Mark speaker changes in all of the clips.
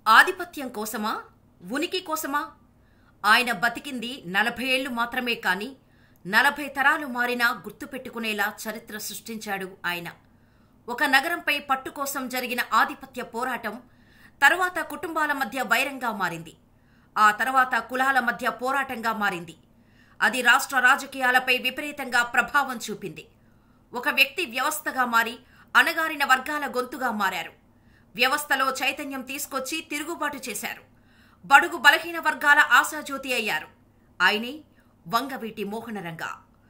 Speaker 1: ఆధిపత్యం కోసమా ఉనికి కోసమా ఆయన బతికింది నలభై ఏళ్లు మాత్రమే కాని నలభై తరాలు మారినా గుర్తుపెట్టుకునేలా చరిత్ర సృష్టించాడు ఆయన ఒక నగరంపై పట్టు కోసం జరిగిన ఆధిపత్య పోరాటం తరువాత కుటుంబాల మధ్య వైరంగా మారింది ఆ తర్వాత కులాల మధ్య పోరాటంగా మారింది అది రాష్ట్ర రాజకీయాలపై విపరీతంగా ప్రభావం చూపింది ఒక వ్యక్తి వ్యవస్థగా మారి అణగారిన వర్గాల గొంతుగా మారారు వ్యవస్థలో చైతన్యం తీసుకొచ్చి తిరుగుబాటు చేశారు బడుగు బలహీన వర్గాల ఆశాజ్యోతి అయ్యారు ఆయనే వంగవీటి మోహనరంగ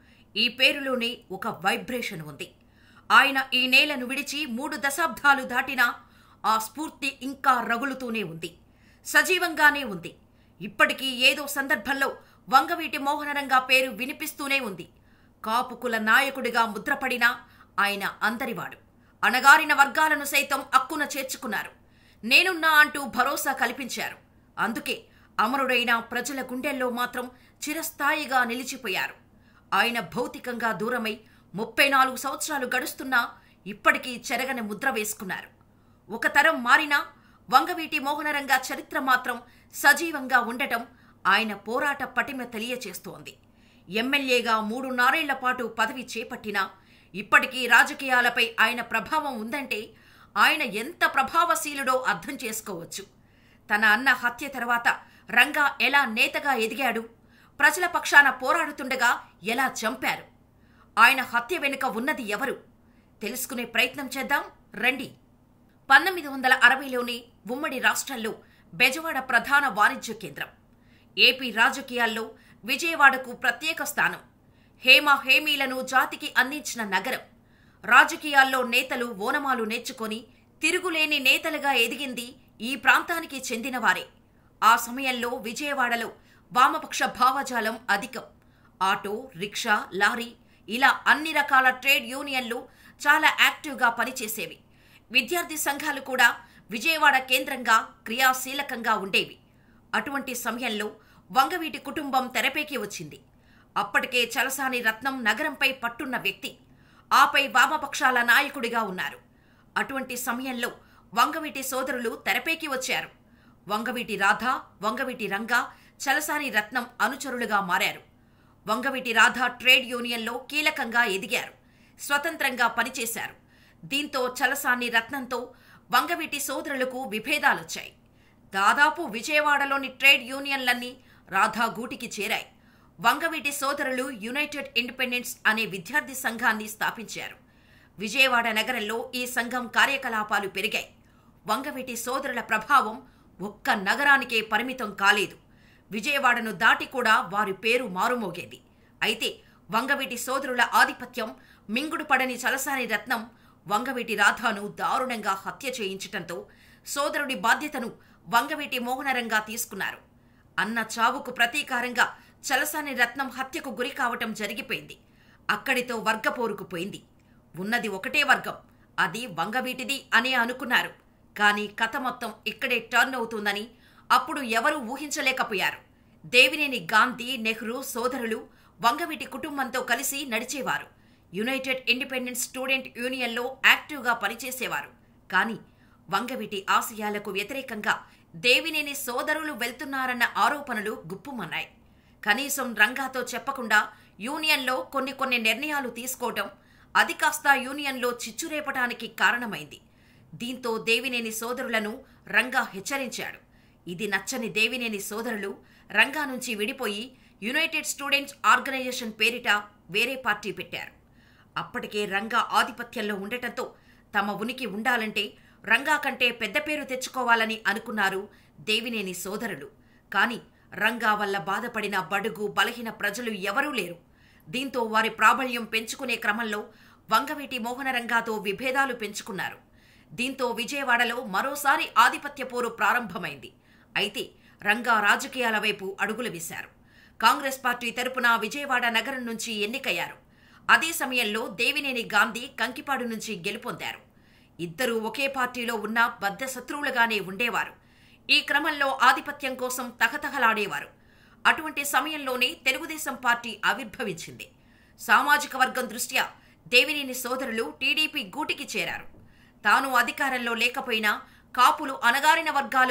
Speaker 1: ఈ పేరులోనే ఒక వైబ్రేషన్ ఉంది ఆయన ఈ నేలను విడిచి మూడు దశాబ్దాలు దాటినా ఆ స్ఫూర్తి ఇంకా రగులుతూనే ఉంది సజీవంగానే ఉంది ఇప్పటికీ ఏదో సందర్భంలో వంగవీటి మోహనరంగ పేరు వినిపిస్తూనే ఉంది కాపుకుల నాయకుడిగా ముద్రపడినా ఆయన అందరివాడు అణగారిన వర్గాలను సైతం అక్కున చేర్చుకున్నారు నేనున్నా అంటూ భరోసా కల్పించారు అందుకే అమరుడైన ప్రజల గుండెల్లో మాత్రం చిరస్థాయిగా నిలిచిపోయారు ఆయన భౌతికంగా దూరమై ముప్పై నాలుగు సంవత్సరాలు గడుస్తున్నా ఇప్పటికీ చెరగని ముద్ర వేసుకున్నారు ఒక తరం మారినా వంగవీటి మోహనరంగ చరిత్ర మాత్రం సజీవంగా ఉండటం ఆయన పోరాట పటిమ తెలియచేస్తోంది ఎమ్మెల్యేగా మూడున్నరేళ్ల పాటు పదవి చేపట్టినా ఇప్పటికీ రాజకీయాలపై ఆయన ప్రభావం ఉందంటే ఆయన ఎంత ప్రభావశీలుడో అర్థం చేసుకోవచ్చు తన అన్న హత్య తర్వాత రంగా ఎలా నేతగా ఎదిగాడు ప్రజల పక్షాన పోరాడుతుండగా ఎలా చంపారు ఆయన హత్య వెనుక ఉన్నది ఎవరు తెలుసుకునే ప్రయత్నం చేద్దాం రండి పంతొమ్మిది వందల అరవైలోని ఉమ్మడి రాష్ట్రంలో బెజవాడ ప్రధాన వాణిజ్య కేంద్రం ఏపీ రాజకీయాల్లో విజయవాడకు ప్రత్యేక స్థానం హేమ హేమీలను జాతికి అందించిన నగరం రాజకీయాల్లో నేతలు ఓనమాలు నేర్చుకొని తిరుగులేని నేతలుగా ఎదిగింది ఈ ప్రాంతానికి చెందినవారే ఆ సమయంలో విజయవాడలో వామపక్ష భావజాలం అధికం ఆటో రిక్షా లారీ ఇలా అన్ని రకాల ట్రేడ్ యూనియన్లు చాలా యాక్టివ్గా పనిచేసేవి విద్యార్థి సంఘాలు కూడా విజయవాడ కేంద్రంగా క్రియాశీలకంగా ఉండేవి అటువంటి సమయంలో వంగవీటి కుటుంబం తెరపైకి వచ్చింది అప్పటికే చలసాని రత్నం నగరంపై పట్టున్న వ్యక్తి ఆపై వామపక్షాల నాయకుడిగా ఉన్నారు అటువంటి సమయంలో వంగవీటి సోదరులు తెరపైకి వచ్చారు వంగవీటి రాధ వంగవీటి రంగా చలసాని రత్నం అనుచరులుగా మారారు వంగవీటి రాధ ట్రేడ్ యూనియన్లో కీలకంగా ఎదిగారు స్వతంత్రంగా పనిచేశారు దీంతో చలసాని రత్నంతో వంగవీటి సోదరులకు విభేదాలొచ్చాయి దాదాపు విజయవాడలోని ట్రేడ్ యూనియన్లన్నీ రాధా గూటికి చేరాయి వంగవీటి సోదరులు యునైటెడ్ ఇండిపెండెంట్స్ అనే విద్యార్థి సంఘాన్ని స్థాపించారు విజయవాడ నగరంలో ఈ సంఘం కార్యకలాపాలు పెరిగాయి వంగవీటి సోదరుల ప్రభావం ఒక్క నగరానికే పరిమితం కాలేదు విజయవాడను దాటి కూడా వారి పేరు మారుమోగేది అయితే వంగవీటి సోదరుల ఆధిపత్యం మింగుడు పడని చలసాని రత్నం వంగవీటి రాధాను దారుణంగా హత్య చేయించటంతో సోదరుడి బాధ్యతను వంగవీటి మోహనరంగా తీసుకున్నారు అన్న చావుకు ప్రతీకారంగా చలసాని రత్నం హత్యకు గురి కావటం జరిగిపోయింది అక్కడితో వర్గపోరుకు పోయింది ఉన్నది ఒకటే వర్గం అది వంగవీటిది అనే అనుకున్నారు కానీ కథ మొత్తం ఇక్కడే టర్న్ అవుతుందని అప్పుడు ఎవరూ ఊహించలేకపోయారు దేవినేని గాంధీ నెహ్రూ సోదరులు వంగవీటి కుటుంబంతో కలిసి నడిచేవారు యునైటెడ్ ఇండిపెండెంట్ స్టూడెంట్ యూనియన్లో యాక్టివ్గా పనిచేసేవారు కానీ వంగవీటి ఆశయాలకు వ్యతిరేకంగా దేవినేని సోదరులు వెళ్తున్నారన్న ఆరోపణలు గుప్పుమన్నాయి కనీసం రంగాతో చెప్పకుండా యూనియన్లో కొన్ని కొన్ని నిర్ణయాలు తీసుకోవటం అది కాస్త యూనియన్లో చిచ్చురేపటానికి కారణమైంది దీంతో దేవినేని సోదరులను రంగా హెచ్చరించాడు ఇది నచ్చని దేవినేని సోదరులు రంగా నుంచి విడిపోయి యునైటెడ్ స్టూడెంట్స్ ఆర్గనైజేషన్ పేరిట వేరే పార్టీ పెట్టారు అప్పటికే రంగా ఆధిపత్యంలో ఉండటంతో తమ ఉనికి ఉండాలంటే రంగా కంటే పెద్ద పేరు తెచ్చుకోవాలని అనుకున్నారు దేవినేని సోదరులు కాని రంగా వల్ల బాధపడిన బడుగు బలహీన ప్రజలు ఎవరూ లేరు దీంతో వారి ప్రాబల్యం పెంచుకునే క్రమంలో వంగవీటి మోహనరంగాతో విభేదాలు పెంచుకున్నారు దీంతో విజయవాడలో మరోసారి ఆధిపత్య పోరు ప్రారంభమైంది అయితే రంగా రాజకీయాల వైపు అడుగులు వేశారు కాంగ్రెస్ పార్టీ తరపున విజయవాడ నగరం నుంచి ఎన్నికయ్యారు అదే సమయంలో దేవినేని గాంధీ కంకిపాడు నుంచి గెలుపొందారు ఇద్దరూ ఒకే పార్టీలో ఉన్న బద్ధ శత్రువులుగానే ఉండేవారు ఈ క్రమంలో ఆధిపత్యం కోసం తహతహలాడేవారు అటువంటి సమయంలోనే తెలుగుదేశం పార్టీ ఆవిర్భవించింది సామాజిక వర్గం దృష్ట్యా దేవినేని సోదరులు టీడీపీ గూటికి చేరారు తాను అధికారంలో లేకపోయినా కాపులు అణగారిన వర్గాలకు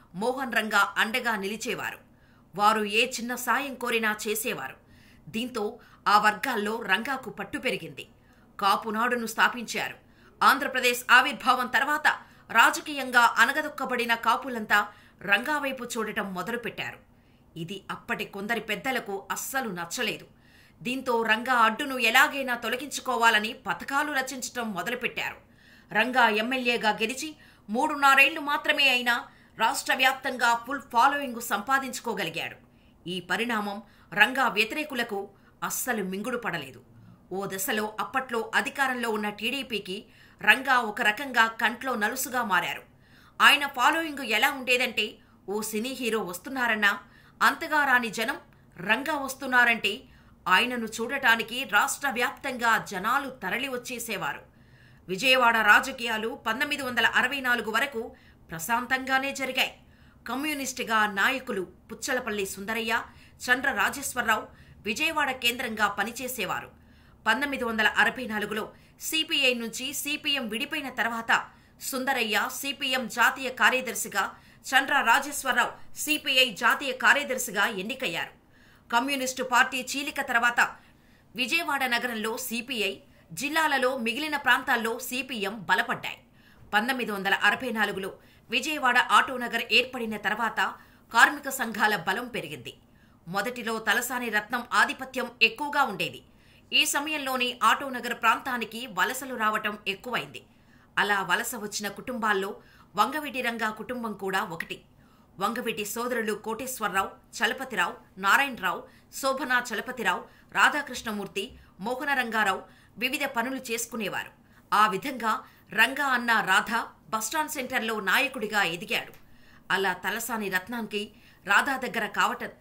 Speaker 1: మోహన్ రంగా అండగా నిలిచేవారు వారు ఏ చిన్న సాయం కోరినా చేసేవారు దీంతో ఆ వర్గాల్లో రంగాకు పట్టు పెరిగింది కాపునాడును స్థాపించారు ఆంధ్రప్రదేశ్ ఆవిర్భావం తర్వాత రాజకీయంగా అనగదొక్కబడిన కాపులంతా రంగా వైపు చూడటం మొదలుపెట్టారు ఇది అప్పటి కొందరి పెద్దలకు అస్సలు నచ్చలేదు దీంతో రంగా అడ్డును ఎలాగైనా తొలగించుకోవాలని పథకాలు రచించటం మొదలుపెట్టారు రంగా ఎమ్మెల్యేగా గెలిచి మూడున్నరేళ్లు మాత్రమే అయినా రాష్ట్ర వ్యాప్తంగా ఫుల్ ఫాలోయింగ్ సంపాదించుకోగలిగాడు ఈ పరిణామం రంగా వ్యతిరేకులకు అస్సలు మింగుడు పడలేదు ఓ దశలో అప్పట్లో అధికారంలో ఉన్న టీడీపీకి రంగా ఒక రకంగా కంట్లో నలుసుగా మారారు ఆయన ఫాలోయింగ్ ఎలా ఉండేదంటే ఓ సినీ హీరో వస్తున్నారన్నా అంతగా రాని జనం రంగా వస్తున్నారంటే ఆయనను చూడటానికి రాష్ట్ర వ్యాప్తంగా జనాలు తరలి వచ్చేసేవారు విజయవాడ రాజకీయాలు పంతొమ్మిది వందల అరవై నాలుగు వరకు ప్రశాంతంగానే జరిగాయి కమ్యూనిస్టుగా నాయకులు పుచ్చలపల్లి సుందరయ్య చంద్ర రాజేశ్వరరావు విజయవాడ కేంద్రంగా పనిచేసేవారు పంతొమ్మిది వందల అరవై నాలుగులో సిపిఐ నుంచి సిపిఎం విడిపోయిన తర్వాత సుందరయ్య సిపిఎం జాతీయ కార్యదర్శిగా చంద్ర రాజేశ్వరరావు సిపిఐ జాతీయ కార్యదర్శిగా ఎన్నికయ్యారు కమ్యూనిస్టు పార్టీ చీలిక తర్వాత విజయవాడ నగరంలో సిపిఐ జిల్లాలలో మిగిలిన ప్రాంతాల్లో సిపిఎం బలపడ్డాయి పంతొమ్మిది వందల అరవై నాలుగులో విజయవాడ ఆటోనగర్ ఏర్పడిన తర్వాత కార్మిక సంఘాల బలం పెరిగింది మొదటిలో తలసాని రత్నం ఆధిపత్యం ఎక్కువగా ఉండేది ఈ సమయంలోని ఆటోనగర్ ప్రాంతానికి వలసలు రావటం ఎక్కువైంది అలా వలస వచ్చిన కుటుంబాల్లో వంగవీటి రంగా కుటుంబం కూడా ఒకటి వంగవీటి సోదరులు కోటేశ్వరరావు చలపతిరావు నారాయణరావు శోభనా చలపతిరావు రాధాకృష్ణమూర్తి మోహన రంగారావు వివిధ పనులు చేసుకునేవారు ఆ విధంగా రంగా అన్న రాధ బస్టాండ్ సెంటర్లో నాయకుడిగా ఎదిగాడు అలా తలసాని రత్నానికి రాధా దగ్గర కావటం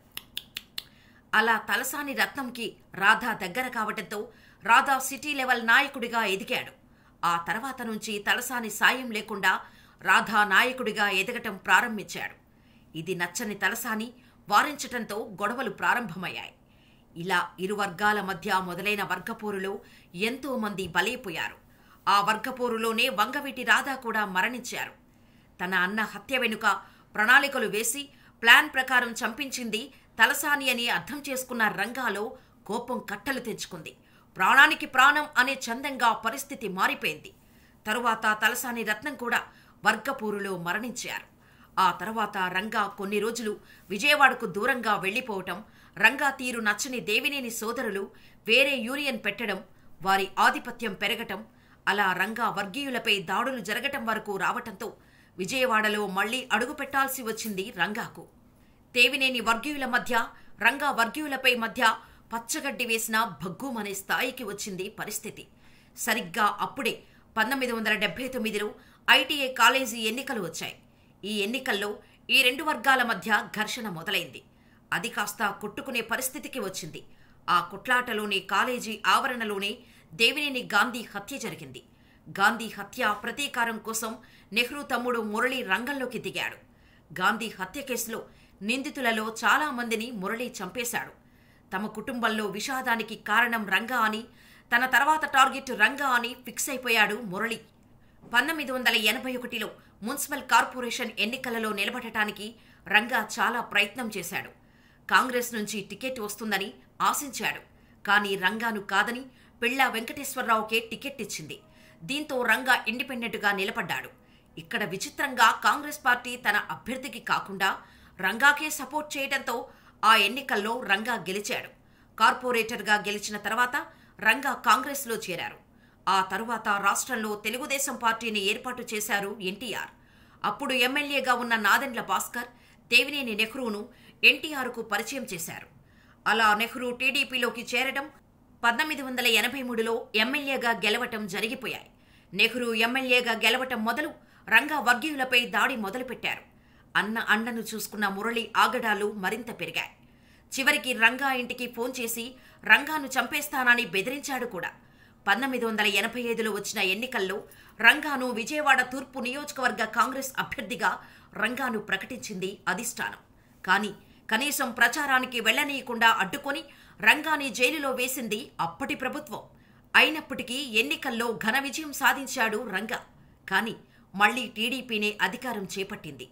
Speaker 1: అలా తలసాని రత్నంకి రాధా దగ్గర కావటంతో రాధా సిటీ లెవెల్ నాయకుడిగా ఎదిగాడు ఆ తర్వాత నుంచి తలసాని సాయం లేకుండా రాధా నాయకుడిగా ఎదగటం ప్రారంభించాడు ఇది నచ్చని తలసాని వారించటంతో గొడవలు ప్రారంభమయ్యాయి ఇలా ఇరు వర్గాల మధ్య మొదలైన వర్గపోరులో ఎంతో మంది బలైపోయారు ఆ వర్గపోరులోనే వంగవీటి రాధా కూడా మరణించారు తన అన్న హత్య వెనుక ప్రణాళికలు వేసి ప్లాన్ ప్రకారం చంపించింది తలసాని అని అర్థం చేసుకున్న రంగాలో కోపం కట్టలు తెంచుకుంది ప్రాణానికి ప్రాణం అనే చందంగా పరిస్థితి మారిపోయింది తరువాత తలసాని రత్నం కూడా వర్గపోరులో మరణించారు ఆ తర్వాత రంగా కొన్ని రోజులు విజయవాడకు దూరంగా వెళ్లిపోవటం రంగా తీరు నచ్చని దేవినేని సోదరులు వేరే యూనియన్ పెట్టడం వారి ఆధిపత్యం పెరగటం అలా రంగా వర్గీయులపై దాడులు జరగటం వరకు రావటంతో విజయవాడలో మళ్లీ అడుగు పెట్టాల్సి వచ్చింది రంగాకు తేవినేని వర్గీయుల మధ్య రంగా వర్గీయులపై మధ్య పచ్చగడ్డి వేసిన భగ్గుమనే స్థాయికి వచ్చింది పరిస్థితి సరిగ్గా అప్పుడే పంతొమ్మిది వందల డెబ్బై తొమ్మిదిలో ఐటీఐ కాలేజీ ఎన్నికలు వచ్చాయి ఈ ఎన్నికల్లో ఈ రెండు వర్గాల మధ్య ఘర్షణ మొదలైంది అది కాస్త కొట్టుకునే పరిస్థితికి వచ్చింది ఆ కొట్లాటలోని కాలేజీ ఆవరణలోనే దేవినేని గాంధీ హత్య జరిగింది గాంధీ హత్య ప్రతీకారం కోసం నెహ్రూ తమ్ముడు మురళి రంగంలోకి దిగాడు గాంధీ హత్య కేసులో నిందితులలో చాలా మందిని మురళి చంపేశాడు తమ కుటుంబంలో విషాదానికి కారణం రంగా అని తన తర్వాత టార్గెట్ రంగా అని ఫిక్స్ అయిపోయాడు మురళి పంతొమ్మిది వందల ఎనభై ఒకటిలో మున్సిపల్ కార్పొరేషన్ ఎన్నికలలో నిలబడటానికి రంగా చాలా ప్రయత్నం చేశాడు కాంగ్రెస్ నుంచి టికెట్ వస్తుందని ఆశించాడు కానీ రంగాను కాదని పిళ్ళా వెంకటేశ్వరరావుకే టికెట్ ఇచ్చింది దీంతో రంగా ఇండిపెండెంట్గా నిలబడ్డాడు ఇక్కడ విచిత్రంగా కాంగ్రెస్ పార్టీ తన అభ్యర్థికి కాకుండా రంగాకే సపోర్ట్ చేయడంతో ఆ ఎన్నికల్లో రంగా గెలిచాడు కార్పొరేటర్గా గెలిచిన తర్వాత రంగా కాంగ్రెస్లో చేరారు ఆ తరువాత రాష్ట్రంలో తెలుగుదేశం పార్టీని ఏర్పాటు చేశారు ఎన్టీఆర్ అప్పుడు ఎమ్మెల్యేగా ఉన్న నాదెండ్ల భాస్కర్ దేవినేని నెహ్రూను ఎన్టీఆర్కు పరిచయం చేశారు అలా నెహ్రూ టీడీపీలోకి చేరడం పంతొమ్మిది వందల ఎనభై మూడులో ఎమ్మెల్యేగా గెలవటం జరిగిపోయాయి నెహ్రూ ఎమ్మెల్యేగా గెలవటం మొదలు రంగా వర్గీయులపై దాడి మొదలుపెట్టారు అన్న అండను చూసుకున్న మురళి ఆగడాలు మరింత పెరిగాయి చివరికి రంగా ఇంటికి ఫోన్ చేసి రంగాను చంపేస్తానని బెదిరించాడు కూడా పంతొమ్మిది వందల ఎనభై ఐదులో వచ్చిన ఎన్నికల్లో రంగాను విజయవాడ తూర్పు నియోజకవర్గ కాంగ్రెస్ అభ్యర్థిగా రంగాను ప్రకటించింది అధిష్టానం కానీ కనీసం ప్రచారానికి వెళ్లనీయకుండా అడ్డుకొని రంగాని జైలులో వేసింది అప్పటి ప్రభుత్వం అయినప్పటికీ ఎన్నికల్లో ఘన విజయం సాధించాడు రంగా కానీ మళ్లీ టీడీపీనే అధికారం చేపట్టింది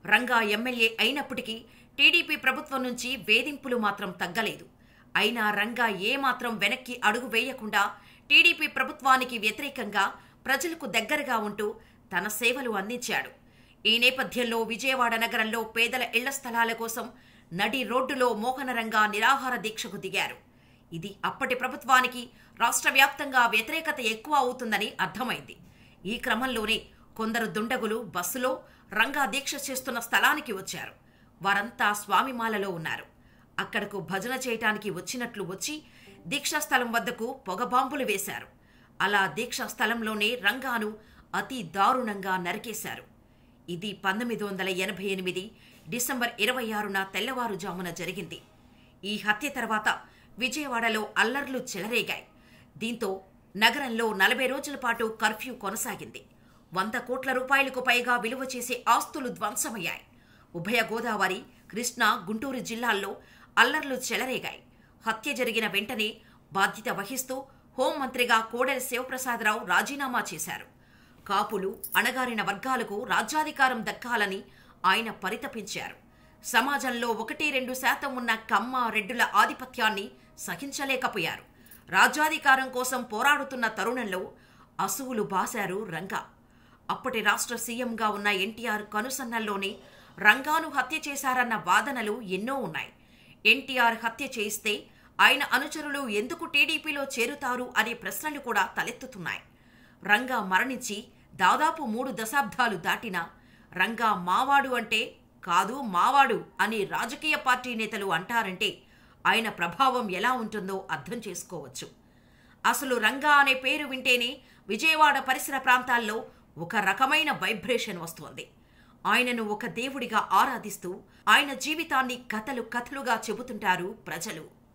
Speaker 1: రంగా ఎమ్మెల్యే అయినప్పటికీ టీడీపీ ప్రభుత్వం నుంచి వేధింపులు మాత్రం తగ్గలేదు అయినా రంగా ఏమాత్రం వెనక్కి అడుగు వేయకుండా టీడీపీ ప్రభుత్వానికి వ్యతిరేకంగా ప్రజలకు దగ్గరగా ఉంటూ తన సేవలు అందించాడు ఈ నేపథ్యంలో విజయవాడ నగరంలో పేదల ఇళ్ల స్థలాల కోసం నడి రోడ్డులో మోహనరంగా నిరాహార దీక్షకు దిగారు ఇది అప్పటి ప్రభుత్వానికి రాష్ట్ర వ్యాప్తంగా వ్యతిరేకత ఎక్కువ అవుతుందని అర్థమైంది ఈ క్రమంలోనే కొందరు దుండగులు బస్సులో రంగా దీక్ష చేస్తున్న స్థలానికి వచ్చారు వారంతా స్వామిమాలలో ఉన్నారు అక్కడకు భజన చేయటానికి వచ్చినట్లు వచ్చి దీక్షా స్థలం వద్దకు పొగబాంబులు వేశారు అలా దీక్షా స్థలంలోనే రంగాను అతి దారుణంగా నరికేశారు ఇది పంతొమ్మిది వందల ఎనభై ఎనిమిది డిసెంబర్ ఇరవై ఆరున తెల్లవారుజామున జరిగింది ఈ హత్య తర్వాత విజయవాడలో అల్లర్లు చెలరేగాయి దీంతో నగరంలో నలభై రోజుల పాటు కర్ఫ్యూ కొనసాగింది వంద కోట్ల రూపాయలకు పైగా విలువ చేసే ఆస్తులు ధ్వంసమయ్యాయి ఉభయ గోదావరి కృష్ణా గుంటూరు జిల్లాల్లో అల్లర్లు చెలరేగాయి హత్య జరిగిన వెంటనే బాధ్యత వహిస్తూ హోంమంత్రిగా కోడెల శివప్రసాదరావు రాజీనామా చేశారు కాపులు అణగారిన వర్గాలకు రాజ్యాధికారం దక్కాలని ఆయన పరితపించారు సమాజంలో ఒకటి రెండు శాతం ఉన్న కమ్మ రెడ్డుల ఆధిపత్యాన్ని సహించలేకపోయారు రాజ్యాధికారం కోసం పోరాడుతున్న తరుణంలో అసువులు బాశారు రంగా అప్పటి రాష్ట్ర సీఎంగా ఉన్న ఎన్టీఆర్ కనుసన్నల్లోనే రంగాను హత్య చేశారన్న వాదనలు ఎన్నో ఉన్నాయి ఎన్టీఆర్ హత్య చేయిస్తే ఆయన అనుచరులు ఎందుకు టీడీపీలో చేరుతారు అనే ప్రశ్నలు కూడా తలెత్తుతున్నాయి రంగా మరణించి దాదాపు మూడు దశాబ్దాలు దాటినా రంగా మావాడు అంటే కాదు మావాడు అని రాజకీయ పార్టీ నేతలు అంటారంటే ఆయన ప్రభావం ఎలా ఉంటుందో అర్థం చేసుకోవచ్చు అసలు రంగా అనే పేరు వింటేనే విజయవాడ పరిసర ప్రాంతాల్లో ఒక రకమైన వైబ్రేషన్ వస్తోంది ఆయనను ఒక దేవుడిగా ఆరాధిస్తూ ఆయన జీవితాన్ని కథలు కథలుగా చెబుతుంటారు ప్రజలు